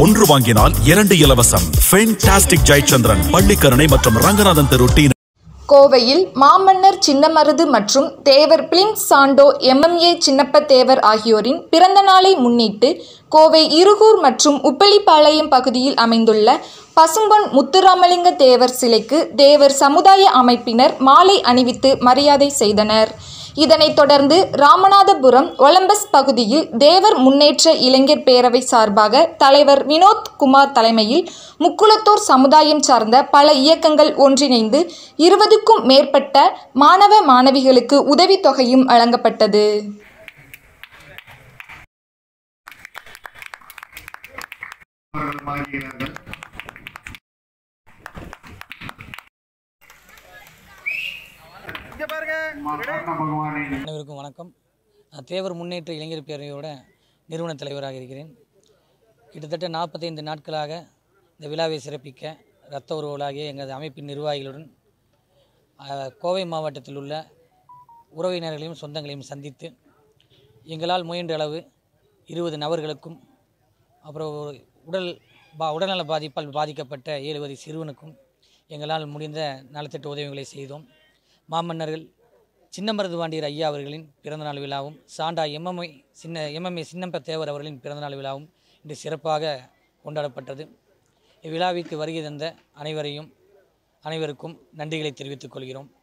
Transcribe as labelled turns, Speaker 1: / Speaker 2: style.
Speaker 1: ஒன்று வாங்கினால் இரண்டு இலவசம் ஃபென்டாஸ்டிக் ஜெயச்சந்திரன் பள்ளிக்கரணை மற்றும் ரங்கநாதன் தெரு டி
Speaker 2: கோவையில் மாமன்னர் சின்னமருது மற்றும் Thevar film Sandow MMA Chinnappa Thevar ஆகியோரின் பிறந்த நாளை முன்னிட்டு கோவை இருகூர் மற்றும் உப்பளிப்பாளையம் பகுதியில் அமைந்துள்ள பசும்பொன் முத்துராமலிங்க தேவர் சிலைக்கு தேவர் சமுதாய அமைப்பினர் மாலை அணிவித்து மரியாதை செய்தனர் இதனைத் தொடர்ந்து ராமநாதபுரம் ஒலம்பஸ் பகுதியில் தேவர் முன்னேற்ற இளைஞர் பேரவை சார்பாக தலைவர் வினோத் குமார் தலைமையில் முக்குளத்தூர் சமுதாயம் சார்ந்த பல இயக்கங்கள் ஒன்றிணைந்து இருபதுக்கும் மேற்பட்ட மாணவ மாணவிகளுக்கு உதவித்தொகையும் வழங்கப்பட்டது
Speaker 3: அவர்கள் வழங்குகிறார்கள் மாகாண பகவானின்
Speaker 4: அனைவருக்கும் வணக்கம் நான் தேவர் முன்னேற்ற இளைஞர் பேரவையோட நிறுவன தலைவராக இருக்கிறேன் கிட்டத்தட்ட நாற்பத்தைந்து நாட்களாக இந்த விழாவை சிறப்பிக்க இரத்த உறவுகளாகிய எங்களது அமைப்பின் நிர்வாகிகளுடன் அஹ், கோவை மாவட்டத்தில் உள்ள உறவினர்களையும் சொந்தங்களையும் சந்தித்து எங்களால் முயன்ற அளவு இருபது நபர்களுக்கும் அப்புறம் ஒரு உடல் பா உடல்நல பாதிப்பால் பாதிக்கப்பட்ட ஏழு வயது சிறுவனுக்கும் எங்களால் முடிந்த நலத்திட்ட உதவிகளை செய்தோம் மாமன்னர்கள் சின்னமருது வாண்டியர் ஐயா அவர்களின் பிறந்தநாள் விழாவும் சாண்டா எம்எம்ஐ சின்ன எம்எம்ஏ சின்னப்ப தேவர் அவர்களின் பிறந்தநாள் விழாவும் இன்று சிறப்பாக கொண்டாடப்பட்டது இவ்விழாவிற்கு வருகை தந்த அனைவரையும் அனைவருக்கும் நன்றிகளை தெரிவித்துக் கொள்கிறோம்